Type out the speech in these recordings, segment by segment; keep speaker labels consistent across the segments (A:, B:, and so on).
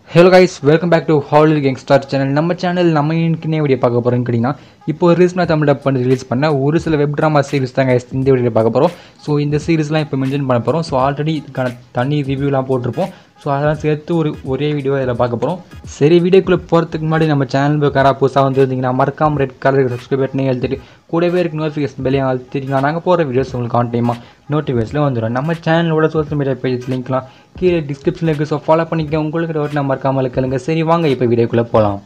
A: hello guys welcome back to Hollywood gangster channel நம்ம channel நம்ம இன்னைக்கு வீடியோ பார்க்க போகிறோம்னு கேட்டிங்கன்னா இப்போ ரீசனாக தமிழ் டப் பண்ணி ரிலீஸ் பண்ண ஒரு சில வெப் ட்ராமா சீரிஸ் தான் guys இந்த வீடியோ பார்க்க போகிறோம் ஸோ இந்த சீரிஸ்லாம் இப்போ மென்ஷன் பண்ண போகிறோம் ஸோ ஆல்ரெடி இதுக்கான தனி ரிவ்யூலாம் போட்டிருப்போம் ஸோ அதெல்லாம் சேர்த்து ஒரு ஒரே வீடியோ இதில் பார்க்க போகிறோம் சரி வீடியோக்குள்ளே போகிறதுக்கு முன்னாடி நம்ம சேனல் போக்காரா புதுசாக வந்துருந்தீங்கன்னா மறக்காம ரெட் கலர் சப்ஸ்கிரைப் பட்டனே எழுதிட்டு கூடவே இருக்க நோட்டிஃபிகேஷன் பெல்லையும் அழுத்திட்டீங்கன்னா நாங்கள் போகிற வீடியோஸ் உங்களுக்கு ஆன் டைமாக நோட்டிஃபிகேஷனில் வந்துடும் நம்ம சேனலோட சோஷியல் மீடியா பேஜ் லிங்க்லாம் கீழே டிஸ்கிரிப்ஷனில் இருக்குது ஸோ ஃபாலோ பண்ணிக்க உங்களுக்கு டவுட் நான் மறக்காமல் கேளுங்க சரி வாங்க இப்போ வீடியோக்குள்ளே போகலாம்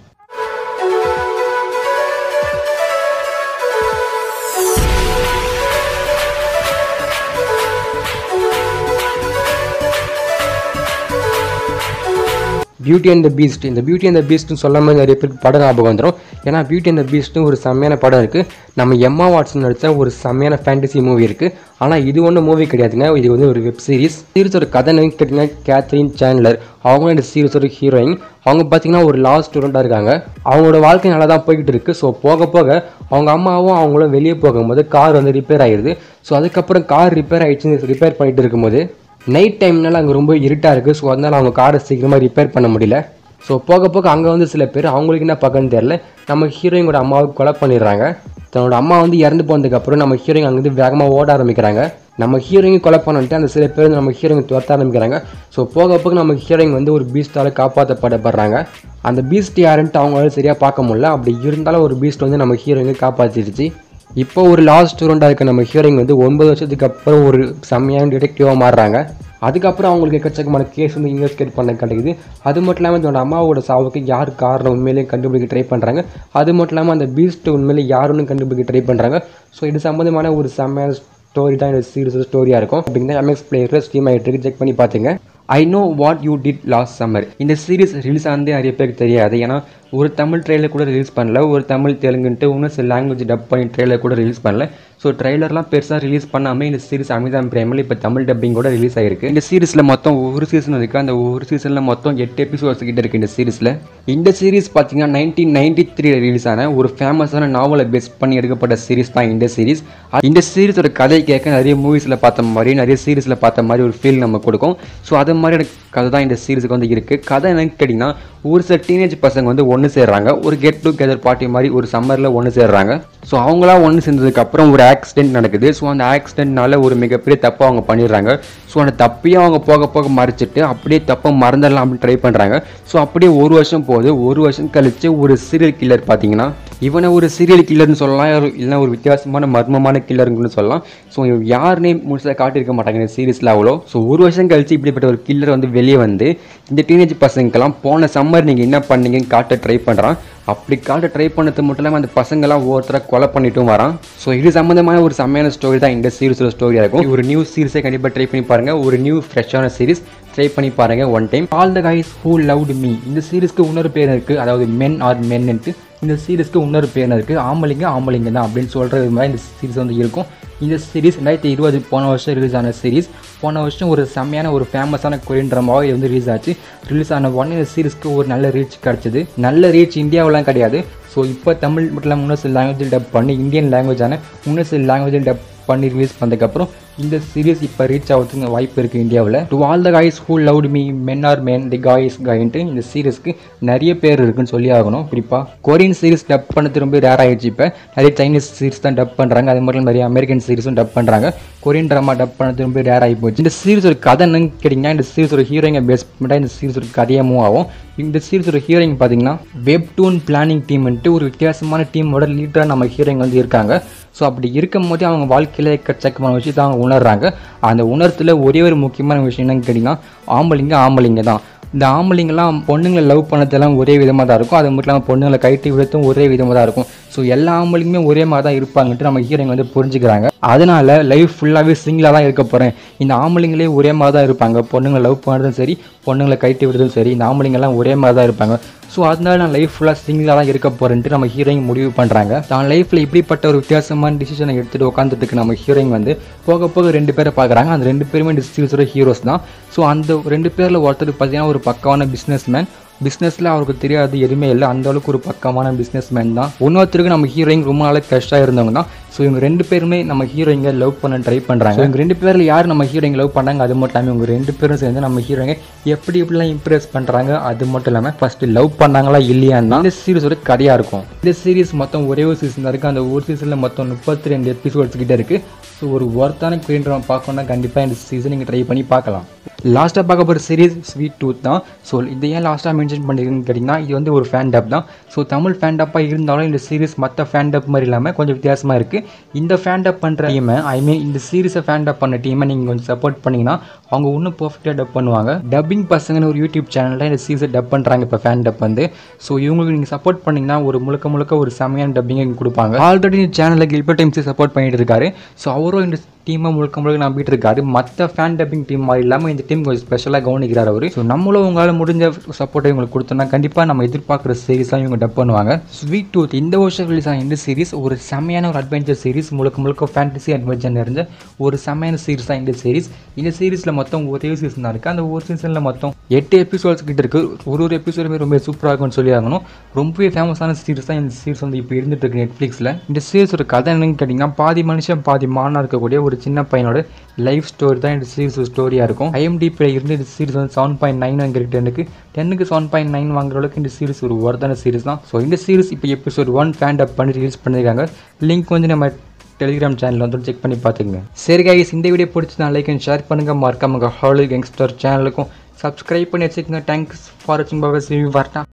A: பியூட்டி அண்ட் த பீஸ்ட் இந்த பியூட்டி அண்ட் த பீஸ்ட்னு சொல்லாமல் நிறைய பேருக்கு படம் ஞாபகம் வந்துடும் ஏன்னா பியூட்டி அண்ட் த பீஸ்ட்னு ஒரு செம்மையான படம் இருக்குது நம்ம எம்மா வாட்சன் நடித்த ஒரு செம்மையான ஃபேண்டசி மூவி இருக்குது ஆனால் இது ஒன்றும் மூவி கிடையாதுங்க இது வந்து ஒரு வெப் சீரிஸ் சீரிஸோட கதை என்னன்னு கேட்டிங்கன்னா கேத்ரின் சேனலர் அவங்களும் இந்த சீரிஸோட ஹீரோயின் அவங்க பார்த்தீங்கன்னா ஒரு லாஸ்ட் ஸ்டூடெண்ட்டாக இருக்காங்க அவங்களோட வாழ்க்கை நல்லா தான் போய்கிட்டு இருக்கு ஸோ போக போக அவங்க அம்மாவும் அவங்களும் வெளியே போகும்போது கார் வந்து ரிப்பேர் ஆயிடுது ஸோ அதுக்கப்புறம் கார் ரிப்பேர் ஆயிடுச்சு ரிப்பேர் பண்ணிட்டு இருக்கும்போது நைட் டைம்னால அங்கே ரொம்ப இருட்டாக இருக்குது ஸோ அதனால் அவங்க காரை சீக்கிரமாக ரிப்பேர் பண்ண முடியல ஸோ போக போக அங்கே வந்து சில பேர் அவங்களுக்கு என்ன பார்க்கன்னு தெரில நம்ம ஹீரோயினோட அம்மாவுக்கு கொலை பண்ணிடுறாங்க தன்னோட அம்மா வந்து இறந்து போனதுக்கப்புறம் நம்ம ஹீரோயின் அங்கேருந்து வேகமாக ஓட ஆரம்பிக்கிறாங்க நம்ம ஹீரோயின் கொலை பண்ணிட்டு அந்த சில பேர் நம்ம ஹீரோயின் துரத்த ஆரம்பிக்கிறாங்க ஸோ போக போக நம்ம ஹீரோயின் வந்து ஒரு பீஸ்டால் காப்பாற்றப்படப்படுறாங்க அந்த பீஸ்ட் யாருன்ட்டு அவங்களால சரியாக பார்க்க முடியல அப்படி இருந்தாலும் ஒரு பீஸ்ட் வந்து நம்ம ஹீரோயினை காப்பாற்றிடுச்சு இப்போ ஒரு லாஸ்ட் ஸ்டூடெண்டாக இருக்க நம்ம ஹீரோயின் வந்து ஒன்பது வருஷத்துக்கு அப்புறம் ஒரு செம்மையான டிடெக்டிவாக மாறுறாங்க அதுக்கப்புறம் அவங்களுக்கு எக்கச்சக்கமான கேஸ் வந்து இன்வெஸ்டிகேட் பண்ண கிடைக்குது அது மட்டும் இல்லாமல் தன்னோட அம்மாவோட சாவுக்கு யார் காரணம் உண்மையிலேயே கண்டுபிடிக்க ட்ரை பண்ணுறாங்க அது மட்டும் இல்லாமல் அந்த பீஸ்ட் உண்மையிலே யாருன்னு கண்டுபிடிக்க ட்ரை பண்ணுறாங்க ஸோ இது சம்மந்தமான ஒரு செம்மையான ஸ்டோரி தான் இந்த சீரிஸ் ஸ்டோரியாக இருக்கும் அப்படிங்கிற எம்எக்ஸ் பிளேயரில் ஸ்ட்ரீம் ஆகிட்டு இருக்கு செக் பண்ணி பார்த்துங்க I know what you did last summer இந்த சீரிஸ் ரிலீஸ் ஆனதே நிறைய பேருக்கு தெரியாது ஏன்னா ஒரு தமிழ் ட்ரெயிலர் கூட ரிலீஸ் பண்ணல ஒரு தமிழ் தெலுங்குன்ட்டு இன்னும் சில லாங்குவேஜ் டப் பண்ணி ட்ரெயிலர் கூட ரிலீஸ் பண்ணல ஸோ ட்ரெய்லர்லாம் பெருசாக ரிலீஸ் பண்ணாமல் இந்த சீரிஸ் அமேசான் பிரைமில் இப்போ தமிழ் டப்பிங் கூட ரிலீஸ் ஆயிருக்கு இந்த சீரிஸில் மொத்தம் ஒரு சீசன் இருக்குது அந்த ஒரு சீசனில் மொத்தம் எட்டு எபிசோட்ஸ் கிட்ட இருக்குது இந்த சீரிஸில் இந்த சீரிஸ் பார்த்தீங்கன்னா நைன்டீன் நைன்டி த்ரீ ரிலீஸ் ஆன ஒரு ஃபேமஸான நாவலை பேஸ் பண்ணி எடுக்கப்பட்ட சீரிஸ் தான் இந்த சீரிஸ் இந்த சீரிஸோட கதை கேட்க நிறைய மூவிஸில் பார்த்த மாதிரி நிறைய சீரிஸில் பார்த்த மாதிரி ஒரு ஃபீல் நம்ம கொடுக்கும் ஸோ அது மாதிரியான கதை தான் இந்த சீரிஸுக்கு வந்து இருக்குது கதை என்னன்னு கேட்டிங்கன்னா ஒரு சில டீனேஜ் பசங்க வந்து ஒன்று சேர்றாங்க ஒரு கெட் டுகெதர் பார்ட்டி மாதிரி ஒரு சம்மரில் ஒன்று சேர்றாங்க ஸோ அவங்களா ஒன்று சேர்ந்ததுக்கப்புறம் ஒரு ஆக்சிடென்ட் நடக்குது ஸோ அந்த ஆக்சிடென்ட்னால ஒரு மிகப்பெரிய தப்பை அவங்க பண்ணிடுறாங்க ஸோ அந்த தப்பையும் அவங்க போக போக மறைச்சிட்டு அப்படியே தப்பை மறந்துடலாம் அப்படின்னு ட்ரை பண்ணுறாங்க ஸோ அப்படியே ஒரு வருஷம் போகுது ஒரு வருஷம் கழிச்சு ஒரு சீரியல் கில்லர் பார்த்தீங்கன்னா இவனை ஒரு சீரியல் கில்லர்னு சொல்லலாம் இல்லைனா ஒரு வித்தியாசமான மர்மமான கில்லருங்கன்னு சொல்லலாம் ஸோ யாருனே முழுசாக காட்டியிருக்க மாட்டாங்க இந்த சீரிஸில் அவ்வளோ ஸோ ஒரு வருஷம் கழிச்சு இப்படிப்பட்ட ஒரு கில்லர் வந்து வெளியே வந்து இந்த டீனேஜ் பசங்கெல்லாம் போன சம்மர் நீங்கள் என்ன பண்ணீங்கன்னு காட்ட ட்ரை பண்ணுறான் அப்படி காட்ட ட்ரை பண்ணது மட்டும் இல்லாமல் அந்த பசங்களாம் ஒவ்வொருத்தராக கொலை பண்ணிட்டும் வரான் ஸோ இது சம்மந்தமான ஒரு செம்மையான ஸ்டோரி தான் இந்த சீரிஸோட ஸ்டோரியாக இருக்கும் ஒரு நியூ சீரிஸை கண்டிப்பாக ட்ரை பண்ணி பாருங்கள் ஒரு நியூ ஃப்ரெஷ்ஷான சீரிஸ் ட்ரை பண்ணி பாருங்க one time all the guys who loved me இந்த சீரிஸ்க்கு இன்னொரு பேர் இருக்குது அதாவது மென் ஆர் மென்னுட்டு இந்த சீரிஸ்க்கு இன்னொரு பேர் இருக்குது ஆம்பளைங்க ஆம்பளைங்க தான் அப்படின்னு சொல்கிறது மாதிரி இந்த சீரிஸ் வந்து இருக்கும் இந்த சீரிஸ் ரெண்டாயிரத்தி இருபது போன வருஷம் ரிலீஸ் ஆன சீரிஸ் போன வருஷம் ஒரு செம்மையான ஒரு ஃபேமஸான கொரியன் ட்ராமாவாக இது வந்து ரிலீஸ் ஆச்சு ரிலீஸ் ஆன உடனே இந்த சீரிஸ்க்கு ஒரு நல்ல ரீச் கிடச்சிது நல்ல ரீச் இந்தியாவெலாம் கிடையாது ஸோ இப்போ தமிழ் மட்டும் இல்லாமல் இன்னும் சில லாங்குவேஜில் டப் பண்ணி இந்தியன் லாங்குவேஜான இன்னும் சில லாங்குவேஜில் டப் பண்ணி ரிலீஸ் பண்ணதுக்கப்புறம் இந்த சீரிஸ் இப்போ ரீச் ஆகிறதுக்கு வாய்ப்பு இருக்குது இந்தியாவில் to all the guys who loved me men are men the guys காயின்ட்டு இந்த சீரிஸ்க்கு நிறைய பேர் இருக்குன்னு சொல்லி ஆகணும் குறிப்பாக கொரியன் சீரிஸ் டப் பண்ணது ரொம்ப ரேர் ஆகிடுச்சு இப்போ நிறைய சைனீஸ் சீரிஸ் தான் டப் பண்ணுறாங்க அது மட்டும் நிறைய அமெரிக்கன் சீரிஸும் டப் பண்ணுறாங்க கொரியன் ட்ராமா டப் பண்ணது ரொம்ப ரேர் ஆகி போச்சு இந்த சீரிஸ் ஒரு கதை என்னன்னு கேட்டிங்கன்னா இந்த சீரிஸ் ஒரு ஹீரோயினை பேஸ் பண்ணிட்டா இந்த சீரிஸ் ஒரு கதையாக மூவ் ஆகும் இந்த சீரிஸ் ஒரு ஹீரோயின் பார்த்தீங்கன்னா வெப் டூன் பிளானிங் டீம்ன்ட்டு ஒரு வித்தியாசமான டீமோட லீடராக நம்ம ஹீரோயின் வந்து இருக்காங்க ஸோ அப்படி இருக்கும் போதே அவங்க வாழ்க்கையில் எக்கச்சக்கமான விஷயத்தை அவங்க உணர்றாங்க அந்த உணர்த்தில் ஒரே ஒரு முக்கியமான விஷயம் என்னன்னு கேட்டிங்கன்னா ஆம்பளைங்க ஆம்பளைங்க தான் இந்த ஆம்பளைங்கெல்லாம் பொண்ணுங்களை லவ் பண்ணதெல்லாம் ஒரே விதமாக தான் இருக்கும் அது மட்டும் இல்லாமல் பொண்ணுங்களை கைட்டு விடுத்தும் ஒரே விதமாக தான் இருக்கும் ஸோ எல்லா ஆம்பளைங்களுமே ஒரே மாதிரி தான் இருப்பாங்கன்ட்டு நம்ம ஹீரோயின் வந்து புரிஞ்சுக்கிறாங்க அதனால லைஃப் ஃபுல்லாகவே சிங்கிளாக தான் இருக்க போகிறேன் இந்த ஆம்பளைங்களே ஒரே மாதிரி தான் இருப்பாங்க பொண்ணுங்களை லவ் பண்ணுறதும் சரி பொண்ணுங்களை கைட்டு விடுறதும் சரி இந்த ஆம்பளைங்கெல்லாம் ஒரே மாதிரி தான் இருப்பாங்க ஸோ அதனால நான் லைஃப் ஃபுல்லாக சிங்கிளாக தான் இருக்க போகிறேன்ட்டு நம்ம ஹீரோயின் முடிவு பண்ணுறாங்க தான் லைஃப்பில் இப்படிப்பட்ட ஒரு வித்தியாசமான டிசிஷனை எடுத்துகிட்டு உட்காந்துட்டு இருக்க நம்ம ஹீரோயின் வந்து போக போக ரெண்டு பேரை பார்க்குறாங்க அந்த ரெண்டு பேருமே இந்த சீரிஸோட ஹீரோஸ் தான் ஸோ அந்த ரெண்டு பேரில் ஒருத்தர் பார்த்தீங்கன்னா ஒரு பக்கவான பிஸ்னஸ் மேன்
B: பிஸ்னஸில் அவருக்கு தெரியாது எதுவுமே இல்லை அந்த அளவுக்கு ஒரு பக்கமான பிஸ்னஸ் மேன் தான் இன்னொருத்தருக்கு நம்ம ஹீரோயின் ரொம்ப நாளாக கஷ்டாக இருந்தவங்க தான் ஸோ இவங்க ரெண்டு பேருமே நம்ம ஹீரோயிங்க லவ் பண்ண ட்ரை பண்ணுறாங்க இவங்க ரெண்டு பேரில் யார் நம்ம ஹீரோயிங்க லவ் பண்ணாங்க அது மட்டும் இல்லாமல் இவங்க ரெண்டு பேரும் சேர்ந்து நம்ம ஹீரோயிங்க எப்படி எப்படிலாம் இம்ப்ரெஸ் பண்ணுறாங்க அது மட்டும் இல்லாமல் ஃபஸ்ட்டு லவ் பண்ணாங்களா இல்லையான்னு தான் இந்த சீரிஸ் ஒரு கதையாக இருக்கும் இந்த சீரிஸ் மொத்தம் ஒரே ஒரு சீசன் தான் இருக்குது அந்த ஒரு சீசனில் மொத்தம் முப்பத்தி ரெண்டு எபிசோட்ஸ் கிட்ட இருக்குது ஸோ ஒரு ஒர்த்தான குயின்றவன் பார்க்கணுன்னா கண்டிப்பாக இந்த சீசன் நீங்கள் ட்ரை பண்ணி பார்க்கலாம் லாஸ்ட்டாக பார்க்க போகிற சீரிஸ் ஸ்வீட் டூத் தான் ஸோ இது ஏன் லாஸ்ட்டாக மென்ஷன் பண்ணியிருக்குன்னு கேட்டிங்கன்னா இது வந்து ஒரு ஃபேன் டப் தான் ஸோ தமிழ் ஃபேன் டப்பாக இருந்தாலும் இந்த சீரிஸ் மற்ற ஃபேன் டப் மாதிரி இல்லாமல் கொஞ்சம் வித்தியாசமாக இருக்குது இந்த ஃபேன் டப் பண்ணுற டீமை ஐ மீன் இந்த சீரிஸை ஃபேன் டப் பண்ண டீமை நீங்கள் கொஞ்சம் சப்போர்ட் பண்ணிங்கன்னா அவங்க இன்னும் பர்ஃபெக்டாக டப் பண்ணுவாங்க டப்பிங் பசங்கன்னு ஒரு யூடியூப் சேனலில் இந்த சீரிஸை டப் பண்ணுறாங்க இப்போ ஃபேன் டப் வந்து ஸோ இவங்களுக்கு நீங்கள் சப்போர்ட் பண்ணிங்கன்னா ஒரு முழுக்க முழுக்க ஒரு செமையான டப்பிங்கை கொடுப்பாங்க ஆல்ரெடி இந்த சேனலில் கில்பர்ட் டைம்ஸ் சப்போர்ட் பண்ணிட்டு இருக்காரு ஸோ அவரும் இந்த டீமை முழுக்க முழுக்க நம்பிட்டு இருக்காரு மற்ற ஃபேன் டப்பிங் டீம் மாதிரி இல்லாமல் இந்த டீம் கொஞ்சம் ஸ்பெஷலாக கவனிக்கிறார் அவர் ஸோ நம்மளும் உங்களால் முடிஞ்ச சப்போர்ட்டை இவங்களுக்கு கொடுத்தோம்னா கண்டிப்பாக நம்ம எதிர்பார்க்குற சீரிஸாக இவங்க டப் பண்ணுவாங்க ஸ்வீட் டூத் இந்த வருஷம் ரிலீஸ் ஆன இந்த சீரிஸ் ஒரு செம்மையான ஒரு அட்வென்ச்சர் சீரிஸ் முழுக்க முழுக்க ஃபேண்டசி அட்வென்ச்சர் நிறைஞ்ச ஒரு செம்மையான சீரிஸ் தான் இந்த சீரிஸ் இந்த சீரிஸில் மொத்தம் ஒரே சீசன் தான் இருக்குது அந்த ஒரு சீசனில் மொத்தம் எட்டு எபிசோட்ஸ் கிட்ட இருக்குது ஒரு ஒரு எபிசோடுமே ரொம்ப சூப்பராக இருக்கும்னு சொல்லி ஆகணும் ரொம்பவே ஃபேமஸான சீரிஸ் தான் இந்த சீரிஸ் வந்து இப்போ இருந்துட்டு இருக்கு நெட்ஃப்ளிக்ஸில் இந்த சீரிஸோட கதை என்னன்னு கேட்டிங்கன்னா பாதி மனுஷன் பாதி மானாக இருக்கக்கூடிய ஒரு சின்ன பையனோட லைஃப் ஸ்டோரி தான் இந்த சீரிஸ் ஸ்டோரியாக இருக்கும் ஐஎம்டிபியில் இருந்து இந்த சீரிஸ் வந்து செவன் பாயிண்ட் நைன் வாங்கிருக்கு டென்னுக்கு டென்னுக்கு செவன் பாயிண்ட் நைன் வாங்குற அளவுக்கு இந்த சீரிஸ் ஒரு ஒர்த்தான சீரிஸ் தான் ஸோ இந்த சீரிஸ் இப்போ எபிசோட் ஒன் ஃபேண்ட் அப் பண்ணி ரிலீஸ் பண்ணியிருக்காங்க லிங்க் வந்து நம்ம டெலிகிராம் சேனல் வந்து செக் பண்ணி பார்த்துக்குங்க சரி கைஸ் இந்த வீடியோ பிடிச்சி லைக் அண்ட் ஷேர் பண்ணுங்கள் மறக்காம ஹாலி கேங்ஸ்டர் சேனலுக்கும் சப்ஸ்கிரைப் பண்ணி வச்சுக்கோங்க தேங்க்ஸ் ஃபார் வாட்சிங் பாபா சி வரட்டா